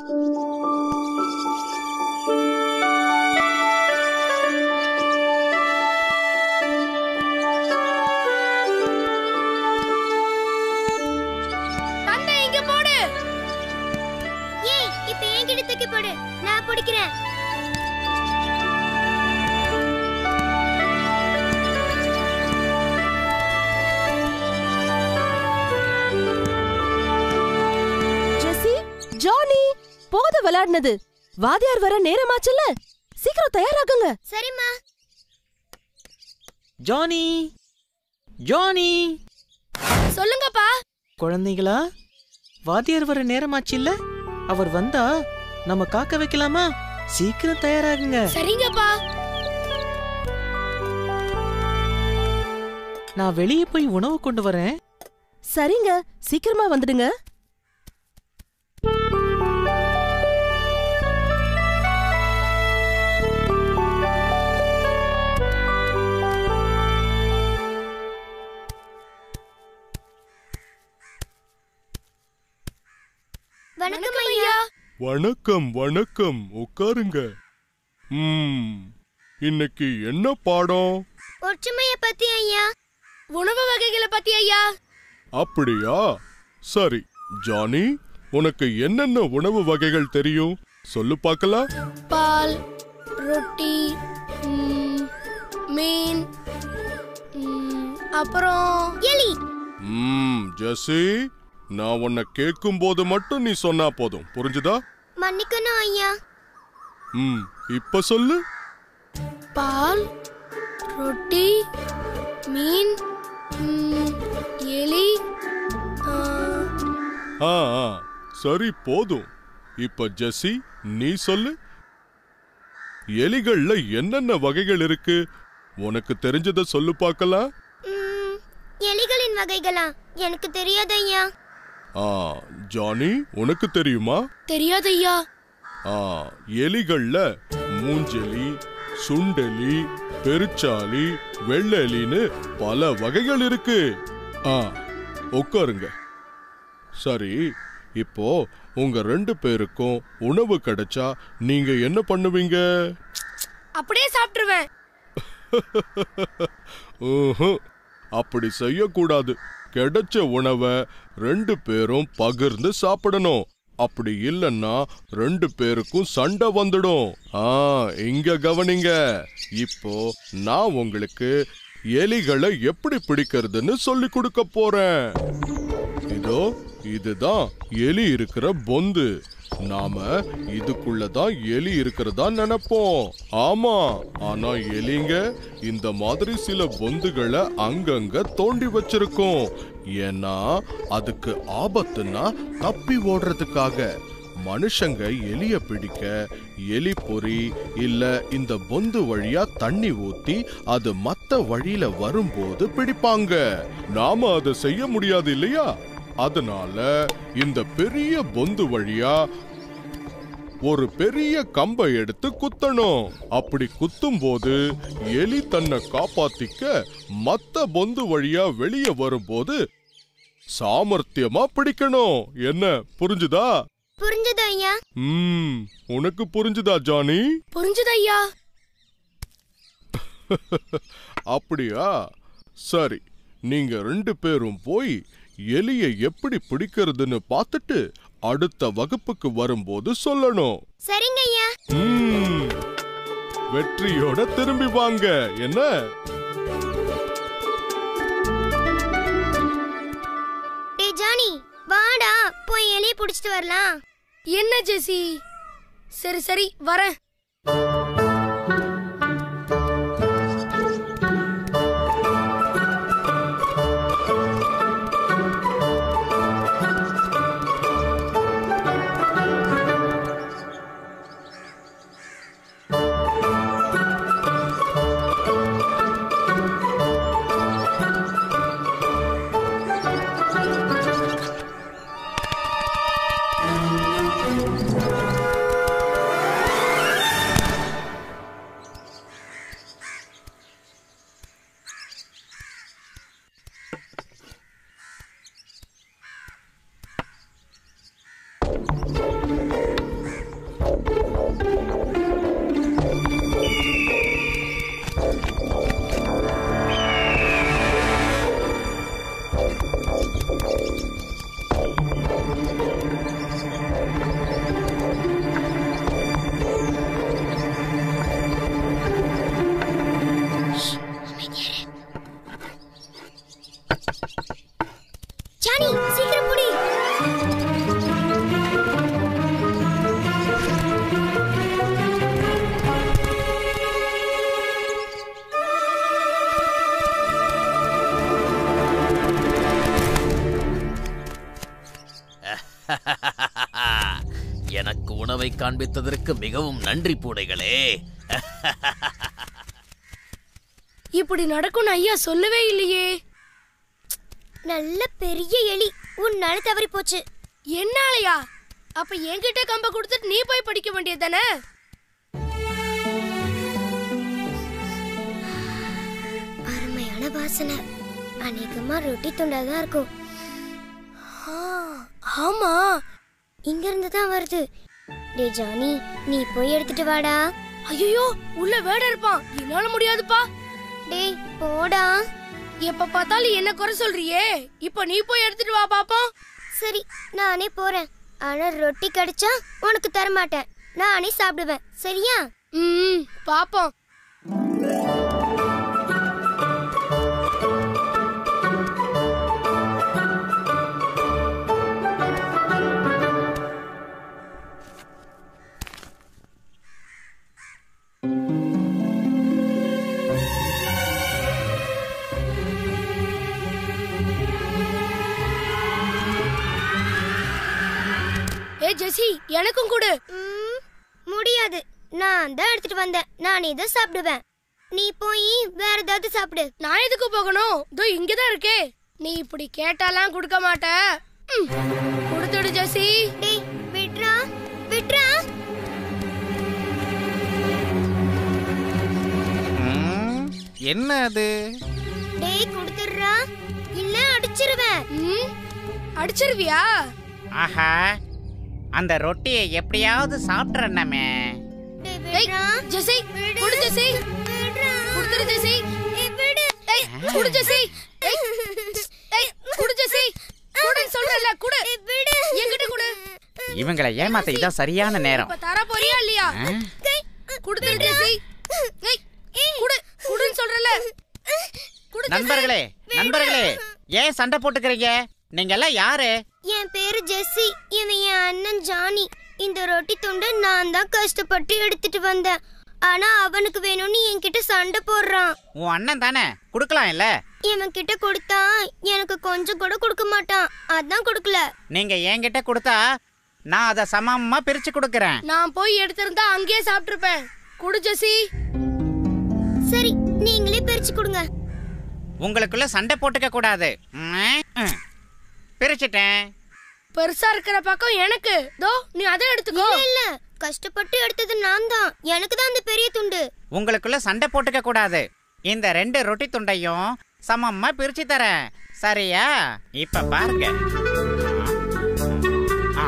பந்தை இங்க போடு ஏய் இப்ப என்கிட்ட தூக்கி போடு நான் பிடிக்கிறேன் ஜெசி ஜானி போத விளையாடினது வாதியார் வர நேரமாச்சுல்ல சீக்கிரம் தயாராகுங்க சரிம்மா ஜானி ஜானி சொல்லுங்கப்பா குழந்தைகளா வாத்தியார் வர நேரமாச்சு இல்ல அவர் வந்தா நம்ம காக்க வைக்கலாமா சீக்கிரம் தயாராகுங்க சரிங்கப்பா நான் வெளியே போய் உணவு கொண்டு வரேன் சரிங்க சீக்கிரமா வந்துடுங்க வணக்கம் ஐயா வணக்கம் வணக்கம் உட்காருங்க ம் இன்னைக்கு என்ன பாடம் ஒற்றுமைய பத்தி ஐயா உணவு வகைகளை பத்தி ஐயா அப்படியா சரி ஜானி உனக்கு என்னென்ன உணவு வகைகள் தெரியும் சொல்லு பார்க்கலாம் பால் ரொட்டி ம், மீன் ம், அப்புறம் எலி ம் ஜெசி நான் உன்னை கேட்கும் போது மட்டும் நீ சொன்னா போதும் புரிஞ்சுதா மன்னிக்கணும் ஐயா ம் இப்ப சொல்லு பால் ரொட்டி மீன் ம், எலி ஆ, ஆ ஆ, சரி போதும் இப்ப ஜெசி நீ சொல்லு எலிகள்ல என்னென்ன வகைகள் இருக்கு உனக்கு தெரிஞ்சத சொல்லு பார்க்கலாம் ம், எலிகளின் வகைகளா எனக்கு தெரியாது ஐயா ஆ ஜானி உனக்கு தெரியுமா தெரியாது ஐயா ஆ எலிகள்ல மூஞ்செலி சுண்டெலி பெருச்சாலி வெள்ளெலின்னு பல வகைகள் இருக்கு ஆ உட்காருங்க சரி இப்போ உங்க ரெண்டு பேருக்கும் உணவு கிடைச்சா நீங்க என்ன பண்ணுவீங்க அப்படியே சாப்பிட்டுருவேன் ஊஹும். அப்படி செய்யக்கூடாது கிடைச்ச உணவை ரெண்டு பேரும் பகிர்ந்து சாப்பிடணும் அப்படி இல்லைன்னா ரெண்டு பேருக்கும் சண்டை வந்துடும் ஆ இங்க கவனிங்க இப்போ நான் உங்களுக்கு எலிகளை எப்படி பிடிக்கிறதுன்னு சொல்லி கொடுக்க போறேன் இதோ இதுதான் எலி இருக்கிற பொந்து நாம இதுக்குள்ளதான் எலி இருக்கிறதா நினைப்போம் ஆமா ஆனா எலிங்க இந்த மாதிரி சில பொந்துகளை அங்கங்க தோண்டி வச்சிருக்கோம் ஏன்னா அதுக்கு ஆபத்துன்னா தப்பி ஓடுறதுக்காக மனுஷங்க எலிய பிடிக்க எலி பொறி இல்ல இந்த பொந்து வழியா தண்ணி ஊத்தி அது மத்த வழியில வரும்போது பிடிப்பாங்க நாம அதை செய்ய முடியாது இல்லையா அதனால இந்த பெரிய பொந்து வழியா ஒரு பெரிய கம்பை எடுத்து குத்தணும் அப்படி குத்தும் போது எலி தன்னை காப்பாத்திக்க மத்த பொந்து வழியா வெளியே வரும்போது சாமர்த்தியமா பிடிக்கணும் என்ன புரிஞ்சுதா புரிஞ்சது ஐயா ம் உனக்கு புரிஞ்சுதா ஜானி புரிஞ்சுது ஐயா அப்படியா சரி நீங்க ரெண்டு பேரும் போய் எலிய எப்படி பிடிக்கிறதுன்னு பார்த்துட்டு அடுத்த வகுப்புக்கு வரும்போது சொல்லணும் சரிங்க ஐயா ம், வெற்றியோட திரும்பி வாங்க என்ன டேய் ஜானி வாடா போய் எலிய புடிச்சிட்டு வரலாம் என்ன ஜெசி சரி சரி வரேன் உறவை காண்பித்ததற்கு மிகவும் நன்றி பூனைகளே இப்படி நடக்கும்னு ஐயா சொல்லவே இல்லையே நல்ல பெரிய எலி உன்னால தவறி போச்சு என்னாலயா அப்ப என்கிட்ட கம்ப கொடுத்துட்டு நீ போய் படிக்க வேண்டியது தானே அருமையான வாசனை அநேகமா ரொட்டி துண்டா தான் இருக்கும் ஆமா இங்க இருந்து தான் வருது டே ஜானி நீ போய் எடுத்துட்டு வாடா ஐயோ உள்ள வேட இருப்பான் என்னால முடியாதுப்பா டேய் போடா எப்ப பார்த்தாலும் என்ன குறை சொல்றியே இப்ப நீ போய் எடுத்துட்டு வா பாப்போம் சரி நானே போறேன் ஆனா ரொட்டி கிடைச்சா உனக்கு தர மாட்டேன் நானே சாப்பிடுவேன் சரியா ம் பாப்போம் ஏ ஜெசி எனக்கும் கொடு ம், முடியாது நான் தான் எடுத்துட்டு வந்தேன் நானே தான் சாப்பிடுவேன் நீ போய் வேற ஏதாவது சாப்பிடு நான் எதுக்கு போகணும் இதோ இங்கதான் இருக்கே நீ இப்படி கேட்டாலாம் கொடுக்க மாட்ட ம், கொடுத்துடு ஜெசி டேய் விட்றா விட்றா ம், என்ன அது டேய் கொடுத்துடுறா இல்ல அடிச்சிருவேன் ம், அடிச்சிருவியா ஆஹா அந்த ரொட்டியை எப்படியாவது சாப்பிட்றேன்னமே டேய் ஏய், விட்றா ஜெசி கொடு ஜெசி விட்றா கொடுத்துடு ஜெசி ஏய், விடு ஏய் குடு ஜெசி ஏய் ஏய் குடு ஜெசி குடுன்னு சொல்றல குடு ஏய், விடு என்கிட்ட குடு இவங்களை ஏமாத்த இதான் சரியான நேரம் இப்ப தர போறியா இல்லையா ஆ? குடுத்துடு ஜெசி ஏய் குடு குடுன்னு சொல்றல குடு ஜெசி. நண்பர்களே நண்பர்களே ஏன் சண்டை போட்டுக்கிறீங்க நீங்க எல்லாம் யாரு என் பேரு ஜெஸ்ஸி இவன் என் அண்ணன் ஜானி இந்த ரொட்டி துண்டு நான் தான் கஷ்டப்பட்டு எடுத்துட்டு வந்தேன் ஆனா அவனுக்கு வேணும்னு என்கிட்ட சண்டை போடுறான் உன் அண்ணன் தானே கொடுக்கலாம் இல்ல இவன் கிட்ட கொடுத்தா எனக்கு கொஞ்சம் கூட கொடுக்க மாட்டான் அதான் கொடுக்கல நீங்க என்கிட்ட கொடுத்தா நான் அதை சமமா பிரிச்சு கொடுக்கறேன் நான் போய் எடுத்திருந்தா அங்கேயே சாப்பிட்டிருப்பேன் குடு ஜெசி சரி நீங்களே பிரிச்சு கொடுங்க உங்களுக்குள்ள சண்டை போட்டுக்க கூடாது ம், ம். பிரிச்சுட்டேன் பெருசா இருக்கிற பக்கம் எனக்கு தோ நீ அதை எடுத்துக்கோ இல்ல இல்ல கஷ்டப்பட்டு எடுத்தது நான் தான் எனக்கு தான் அந்த பெரிய துண்டு உங்களுக்குள்ள சண்டை போட்டுக்க கூடாது இந்த ரெண்டு ரொட்டி துண்டையும் சமமா பிரிச்சு தரேன் சரியா இப்ப பாருங்க ஆ.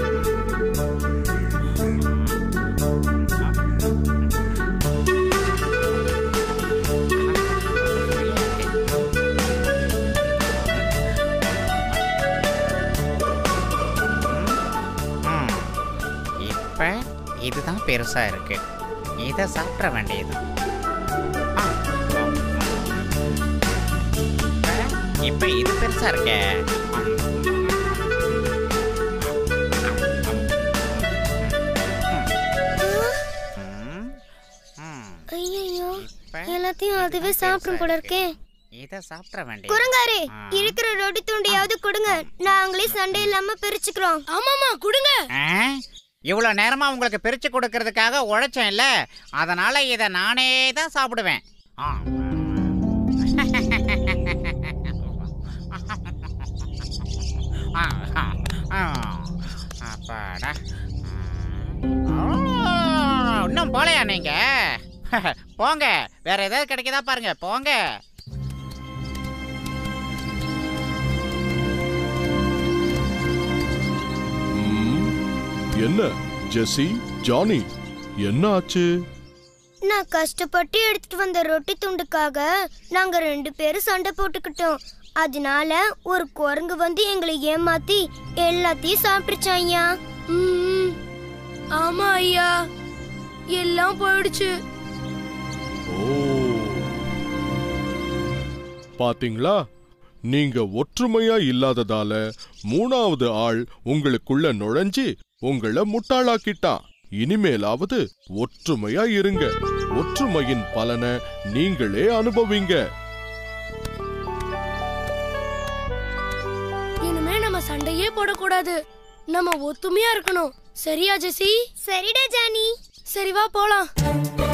ம். இப்ப இதுதான் பெருசா இருக்கு இதை சாப்பிட வேண்டியது ஆ. இப்ப- இப்ப இது பெருசா இருக்கே ம். ம். ஐயோ இப்ப எல்லாத்தையும் அதுவே இதுதான் சாப்பிடும் போல பெருசா இருக்கே இதை சாப்பிட வேண்டியது குரங்காரே ஆ. இருக்கிற ரொட்டி துண்டையாவது கொடுங்க நாங்களே சண்டை இல்லாம பிரிச்சுக்கிறோம் ஆமாமா குடுங்க ஆ? இவ்வளவு நேரமா உங்களுக்கு பிரிச்சு கொடுக்கறதுக்காக உழைச்சேன் இல்ல அதனால இதை நானே தான் சாப்பிடுவேன் ஆ. ஆ, ஆ, ஆ. அப்பாடா ஆ, இன்னும் போலையா நீங்க போங்க வேற ஏதாவது கிடைக்குதா பாருங்க போங்க ம், என்ன ஜெசி ஜானி என்ன ஆச்சு நான் கஷ்டப்பட்டு எடுத்துட்டு வந்த ரொட்டி துண்டுக்காக நாங்க ரெண்டு பேரும் சண்டை போட்டுக்கிட்டோம் அதனால ஒரு குரங்கு வந்து எங்களை ஏமாத்தி எல்லாத்தையும் சாப்பிட்டுச்சான் ஐயா ம், ஆமா ஐயா எல்லாம் போயிடுச்சு ஓ பாத்தீங்களா நீங்க ஒற்றுமையா இல்லாததால மூணாவது ஆள் உங்களுக்குள்ள நுழைஞ்சு உங்களை முட்டாளாக்கிட்டான் இனிமேலாவது ஒற்றுமையா இருங்க ஒற்றுமையின் பலனை நீங்களே அனுபவிங்க இனிமே நம்ம சண்டையே போடக்கூடாது நம்ம ஒத்துமையா இருக்கணும் சரியா ஜெசி சரிடா ஜானி சரி வா போலாம்